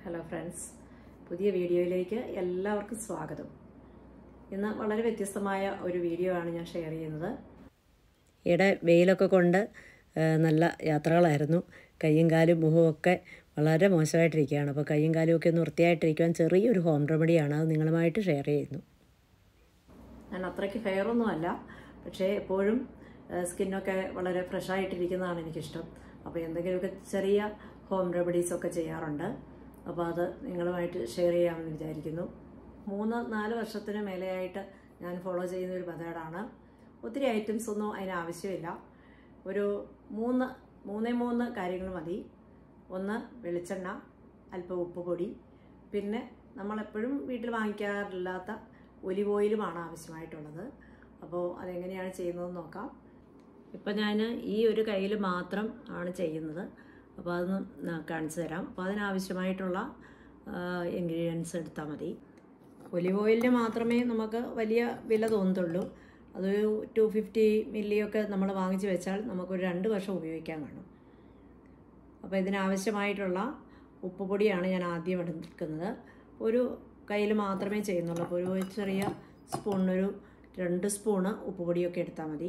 hello friends പുതിയ വീഡിയോയിലേക്ക് എല്ലാവർക്കും സ്വാഗതം ഇന്ന് വളരെ വ്യത്യസ്തമായ ഒരു വീഡിയോ ആണ് ഞാൻ ഷെയർ ചെയ്യുന്നത് ഇവിടെ വെയിലൊക്കെ കൊണ്ട് ആ, നല്ല യാത്രകളായിരുന്നു കയ്യും കാലും മുഖവും ഒക്കെ വളരെ മോശമായിട്ടിരിക്കുകയാണ് അപ്പോൾ കയ്യും കാലും ഒക്കെ ഒന്ന് വൃത്തിയായിട്ടിരിക്കുവാൻ ചെറിയൊരു ഹോം റെമഡിയാണ് അത് നിങ്ങളുമായിട്ട് ഷെയർ ചെയ്യുന്നു ഞാൻ അത്രയ്ക്ക് ഫെയർ ഒന്നും അല്ല പക്ഷേ എപ്പോഴും സ്കിന്നൊക്കെ വളരെ ഫ്രഷ് ആയിട്ടിരിക്കുന്നതാണ് എനിക്കിഷ്ടം അപ്പോൾ എന്തെങ്കിലുമൊക്കെ ചെറിയ ഹോം റെമഡീസ് ഒക്കെ ചെയ്യാറുണ്ട് അപ്പോൾ അത് നിങ്ങളുമായിട്ട് ഷെയർ ചെയ്യാമെന്ന് വിചാരിക്കുന്നു മൂന്ന് നാല് വർഷത്തിന് മേലെയായിട്ട് ഞാൻ ഫോളോ ചെയ്യുന്ന ഒരു മെത്തേഡാണ് ഒത്തിരി ഐറ്റംസ് ഒന്നും അതിന് ആവശ്യമില്ല ഒരു മൂന്ന് മൂന്നേ മൂന്ന് കാര്യങ്ങൾ മതി ഒന്ന് വെളിച്ചെണ്ണ അല്പം ഉപ്പ് പൊടി പിന്നെ നമ്മളെപ്പോഴും വീട്ടിൽ വാങ്ങിക്കാറില്ലാത്ത ഒലിവ് ഓയിലുമാണ് ആവശ്യമായിട്ടുള്ളത് അപ്പോൾ അതെങ്ങനെയാണ് ചെയ്യുന്നതെന്ന് നോക്കാം ഇപ്പം ഞാൻ ഈ ഒരു കയ്യിൽ മാത്രം ആണ് ചെയ്യുന്നത് അപ്പോൾ അതൊന്ന് ന- കാണിച്ചു തരാം അപ്പോൾ അതിനാവശ്യമായിട്ടുള്ള ഇൻഗ്രീഡിയൻസ് എടുത്താൽ മതി ഒലിവ് ഓയിലിന് മാത്രമേ നമുക്ക് വലിയ വില തോന്നത്തുള്ളൂ അതൊരു ടു ഫിഫ്റ്റി മില്ലിയൊക്കെ നമ്മൾ വാങ്ങിച്ച് വെച്ചാൽ നമുക്കൊരു രണ്ട് വർഷം ഉപയോഗിക്കാൻ കാണും അപ്പോൾ ഇതിനാവശ്യമായിട്ടുള്ള ഉപ്പുപൊടിയാണ് ഞാൻ ആദ്യം എടുക്കുന്നത് ഒരു കയ്യിൽ മാത്രമേ ചെയ്യുന്നുള്ളൂ അപ്പോൾ ഒരു ചെറിയ സ്പൂണിനൊരു രണ്ട് സ്പൂണ് ഉപ്പുപൊടിയൊക്കെ എടുത്താൽ മതി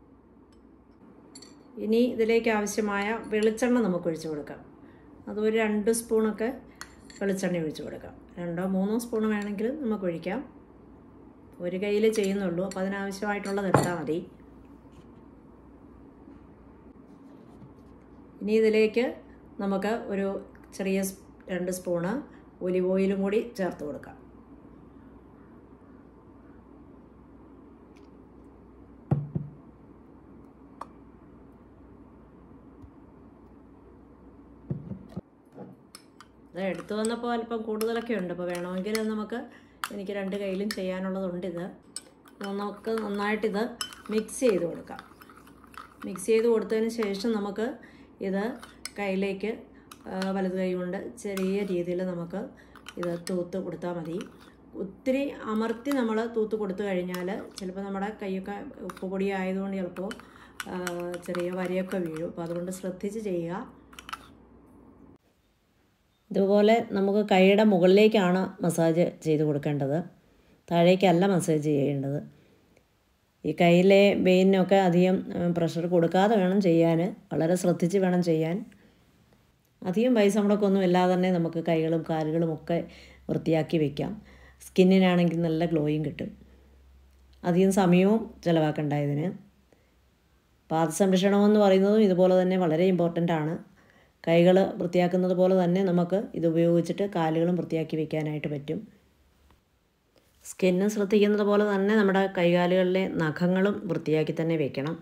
ഇനി ഇതിലേക്ക് ആവശ്യമായ വെളിച്ചെണ്ണ നമുക്ക് ഒഴിച്ചു കൊടുക്കാം അതൊരു രണ്ട് സ്പൂണൊക്കെ വെളിച്ചെണ്ണ ഒഴിച്ചു കൊടുക്കാം രണ്ടോ മൂന്നോ സ്പൂൺ വേണമെങ്കിൽ നമുക്ക് ഒഴിക്കാം ഒരു കയ്യിൽ ചെയ്യുന്നുള്ളൂ അപ്പോൾ അതിനാവശ്യമായിട്ടുള്ളത് എടുത്താൽ മതി ഇനി ഇതിലേക്ക് നമുക്ക് ഒരു ചെറിയ സ്- രണ്ട് സ്പൂണ് ഒലിവ് ഓയിലും കൂടി ചേർത്ത് കൊടുക്കാം ഇത് എടുത്തു വന്നപ്പോൾ അല്പം കൂടുതലൊക്കെ ഉണ്ട് അപ്പോൾ വേണമെങ്കിൽ നമുക്ക് എനിക്ക് രണ്ട് കയ്യിലും ചെയ്യാനുള്ളതുണ്ട് ഇത് നമുക്ക് നന്നായിട്ടിത് മിക്സ് ചെയ്ത് കൊടുക്കാം മിക്സ് ചെയ്ത് കൊടുത്തതിന് ശേഷം നമുക്ക് ഇത് കയ്യിലേക്ക് ആ, വലത് കൈ കൊണ്ട് ചെറിയ രീതിയിൽ നമുക്ക് ഇത് തൂത്ത് കൊടുത്താൽ മതി ഒത്തിരി അമർത്തി നമ്മൾ തൂത്ത് കൊടുത്തു കഴിഞ്ഞാൽ ചിലപ്പോൾ നമ്മുടെ കൈയൊക്കെ ഉപ്പുപൊടി ആയതുകൊണ്ട് ചിലപ്പോൾ ആ, ചെറിയ വരയൊക്കെ വീഴും അപ്പോൾ അതുകൊണ്ട് ശ്രദ്ധിച്ച് ചെയ്യുക ഇതുപോലെ നമുക്ക് കൈയുടെ മുകളിലേക്കാണ് മസാജ് ചെയ്ത് കൊടുക്കേണ്ടത് താഴേക്കല്ല മസാജ് ചെയ്യേണ്ടത് ഈ കയ്യിലെ വെയിനൊക്കെ അധികം പ്രഷർ കൊടുക്കാതെ വേണം ചെയ്യാൻ വളരെ ശ്രദ്ധിച്ച് വേണം ചെയ്യാൻ അധികം പൈസ മുടക്കൊന്നും ഇല്ലാതെ തന്നെ നമുക്ക് കൈകളും കാലുകളും ഒക്കെ വൃത്തിയാക്കി വെക്കാം സ്കിന്നിനാണെങ്കിൽ നല്ല ഗ്ലോയും കിട്ടും അധികം സമയവും ചിലവാക്കണ്ട ഇതിന് പാദ സംരക്ഷണം എന്ന് പറയുന്നതും ഇതുപോലെ തന്നെ വളരെ ഇമ്പോർട്ടൻ്റ് ആണ് കൈകൾ വൃത്തിയാക്കുന്നത് പോലെ തന്നെ നമുക്ക് ഇത് ഉപയോഗിച്ചിട്ട് കാലുകളും വൃത്തിയാക്കി വെക്കാനായിട്ട് പറ്റും സ്കിന്ന് ശ്രദ്ധിക്കുന്നത് പോലെ തന്നെ നമ്മുടെ കൈകാലുകളിലെ നഖങ്ങളും വൃത്തിയാക്കി തന്നെ വെക്കണം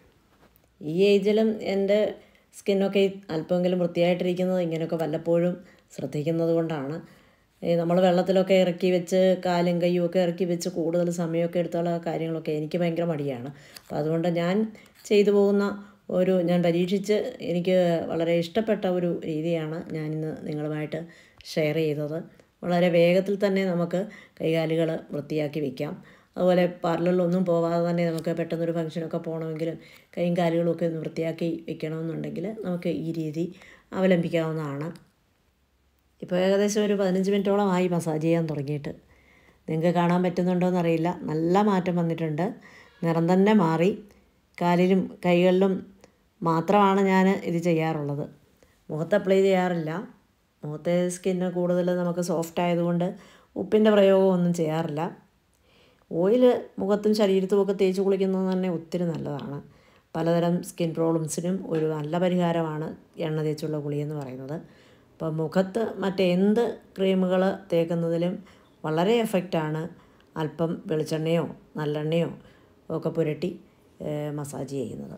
ഈ ഏജിലും എൻ്റെ സ്കിന്നൊക്കെ അല്പമെങ്കിലും വൃത്തിയായിട്ടിരിക്കുന്നത് ഇങ്ങനെയൊക്കെ വല്ലപ്പോഴും ശ്രദ്ധിക്കുന്നത് കൊണ്ടാണ് നമ്മൾ വെള്ളത്തിലൊക്കെ ഇറക്കി വെച്ച് കാലും കയ്യും ഒക്കെ ഇറക്കി വെച്ച് കൂടുതൽ സമയമൊക്കെ എടുത്തുള്ള കാര്യങ്ങളൊക്കെ എനിക്ക് ഭയങ്കര മടിയാണ് അപ്പോൾ അതുകൊണ്ട് ഞാൻ ചെയ്തു പോകുന്ന ഒരു ഞാൻ പരീക്ഷിച്ച് എനിക്ക് വളരെ ഇഷ്ടപ്പെട്ട ഒരു രീതിയാണ് ഞാനിന്ന് നിങ്ങളുമായിട്ട് ഷെയർ ചെയ്തത് വളരെ വേഗത്തിൽ തന്നെ നമുക്ക് കൈകാലുകൾ വൃത്തിയാക്കി വെക്കാം അതുപോലെ പാർലറിലൊന്നും പോവാതെ തന്നെ നമുക്ക് പെട്ടെന്നൊരു ഫംഗ്ഷനൊക്കെ പോകണമെങ്കിലും കൈയും കാലുകളും ഒക്കെ ഒന്ന് വൃത്തിയാക്കി വെക്കണമെന്നുണ്ടെങ്കിൽ നമുക്ക് ഈ രീതി അവലംബിക്കാവുന്നതാണ് ഇപ്പോൾ ഏകദേശം ഒരു പതിനഞ്ച് മിനിറ്റോളമായി മസാജ് ചെയ്യാൻ തുടങ്ങിയിട്ട് നിങ്ങൾക്ക് കാണാൻ പറ്റുന്നുണ്ടോ എന്നറിയില്ല നല്ല മാറ്റം വന്നിട്ടുണ്ട് നിറം തന്നെ മാറി കാലിലും കൈകളിലും മാത്രമാണ് ഞാൻ ഇത് ചെയ്യാറുള്ളത് മുഖത്ത് അപ്ലൈ ചെയ്യാറില്ല മുഖത്തെ സ്കിന്ന് കൂടുതൽ നമുക്ക് സോഫ്റ്റ് ആയതുകൊണ്ട് ഉപ്പിൻ്റെ പ്രയോഗമൊന്നും ചെയ്യാറില്ല ഓയിൽ മുഖത്തും ശരീരത്തുമൊക്കെ തേച്ച് കുളിക്കുന്നത് തന്നെ ഒത്തിരി നല്ലതാണ് പലതരം സ്കിൻ പ്രോബ്ലംസിനും ഒരു നല്ല പരിഹാരമാണ് എണ്ണ തേച്ചുള്ള കുളി എന്ന് പറയുന്നത് അപ്പോൾ മുഖത്ത് മറ്റെന്ത് ക്രീമുകൾ തേക്കുന്നതിലും വളരെ എഫക്റ്റാണ് അല്പം വെളിച്ചെണ്ണയോ നല്ലെണ്ണയോ ഒക്കെ പുരട്ടി ഏഹ്, മസാജ് ചെയ്യുന്നത്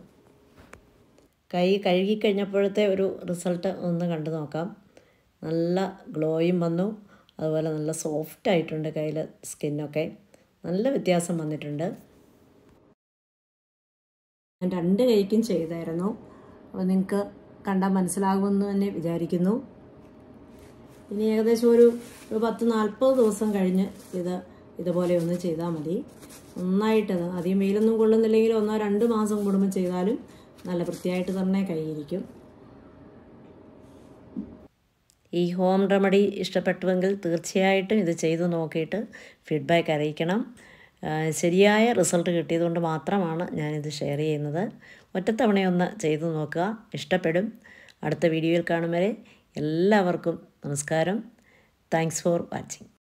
കൈ കഴുകി കഴിഞ്ഞപ്പോഴത്തെ ഒരു റിസൾട്ട് ഒന്ന് കണ്ടു നോക്കാം നല്ല ഗ്ലോയും വന്നു അതുപോലെ നല്ല സോഫ്റ്റ് ആയിട്ടുണ്ട് കയ്യിൽ സ്കിന്നൊക്കെ നല്ല വ്യത്യാസം വന്നിട്ടുണ്ട് ഞാൻ രണ്ട് കൈക്കും ചെയ്തായിരുന്നു അപ്പോൾ നിങ്ങൾക്ക് കണ്ടാൽ മനസ്സിലാകുമെന്ന് തന്നെ വിചാരിക്കുന്നു ഇനി ഏകദേശം ഒരു ഒരു പത്ത് നാൽപ്പത് ദിവസം കഴിഞ്ഞ് ഇത് ഇതുപോലെ ഒന്ന് ചെയ്താൽ മതി നന്നായിട്ട് അധികം വെയിലൊന്നും കൊള്ളുന്നില്ലെങ്കിൽ ഒന്നോ രണ്ട് മാസം കൂടുമ്പോൾ ചെയ്താലും നല്ല വൃത്തിയായിട്ട് തന്നെ കൈയിരിക്കും ഈ ഹോം റെമഡി ഇഷ്ടപ്പെട്ടുവെങ്കിൽ തീർച്ചയായിട്ടും ഇത് ചെയ്തു നോക്കിയിട്ട് ഫീഡ്ബാക്ക് അറിയിക്കണം ആ, ശരിയായ റിസൾട്ട് കിട്ടിയതുകൊണ്ട് മാത്രമാണ് ഞാനിത് ഷെയർ ചെയ്യുന്നത് ഒറ്റത്തവണയൊന്ന് ചെയ്തു നോക്കുക ഇഷ്ടപ്പെടും അടുത്ത വീഡിയോയിൽ കാണും വരെ എല്ലാവർക്കും നമസ്കാരം താങ്ക്സ് ഫോർ വാച്ചിങ്